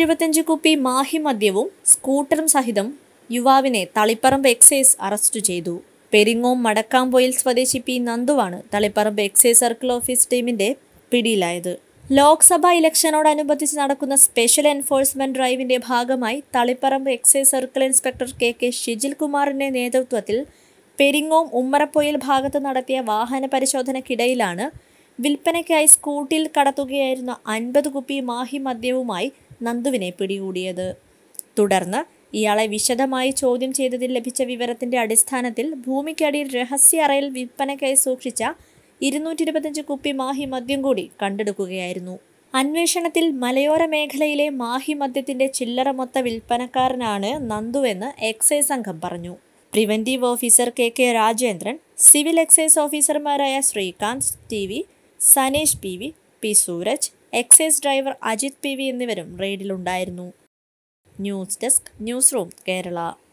എഴുപത്തഞ്ച് കുപ്പി മാഹി മദ്യവും സ്കൂട്ടറും സഹിതം യുവാവിനെ തളിപ്പറമ്പ് എക്സൈസ് അറസ്റ്റ് ചെയ്തു പെരിങ്ങോം മടക്കാംപൊയിൽ സ്വദേശി പി നന്ദുവാണ് തളിപ്പറമ്പ് എക്സൈസ് സർക്കിൾ ഓഫീസ് ടീമിന്റെ പിടിയിലായത് ലോക്സഭാ ഇലക്ഷനോടനുബന്ധിച്ച് നടക്കുന്ന സ്പെഷ്യൽ എൻഫോഴ്സ്മെന്റ് ഡ്രൈവിന്റെ ഭാഗമായി Taliparamba excise circle inspector K K Shijil കുമാറിന്റെ നേതൃത്വത്തിൽ പെരിങ്ങോം ഉമ്മറപ്പൊയിൽ ഭാഗത്ത് നടത്തിയ വാഹന പരിശോധനയ്ക്കിടയിലാണ് വിൽപ്പനയ്ക്കായി സ്കൂട്ടിയിൽ കടത്തുകയായിരുന്ന അൻപത് കുപ്പി മാഹി മദ്യവുമായി നന്ദുവിനെ പിടികൂടിയത് തുടർന്ന് ഇയാളെ വിശദമായി ചോദ്യം ചെയ്തതിൽ ലഭിച്ച വിവരത്തിന്റെ അടിസ്ഥാനത്തിൽ ഭൂമിക്കടിയിൽ രഹസ്യ അറയിൽ വിൽപ്പനയ്ക്കായി സൂക്ഷിച്ച ഇരുന്നൂറ്റി ഇരുപത്തഞ്ച് കുപ്പി മാഹി മദ്യം കൂടി കണ്ടെടുക്കുകയായിരുന്നു അന്വേഷണത്തിൽ മലയോര മേഖലയിലെ മാഹി മദ്യത്തിന്റെ ചില്ലറ മൊത്ത വിൽപ്പനക്കാരനാണ് നന്ദുവെന്ന് എക്സൈസ് സംഘം പറഞ്ഞു preventive officer K K Rajendran civil excise ഓഫീസർമാരായ Srikanth T V Sanesh P V P Sooraj excise driver Ajith P V എന്നിവരും റെയ്ഡിലുണ്ടായിരുന്നു news desk news room Kerala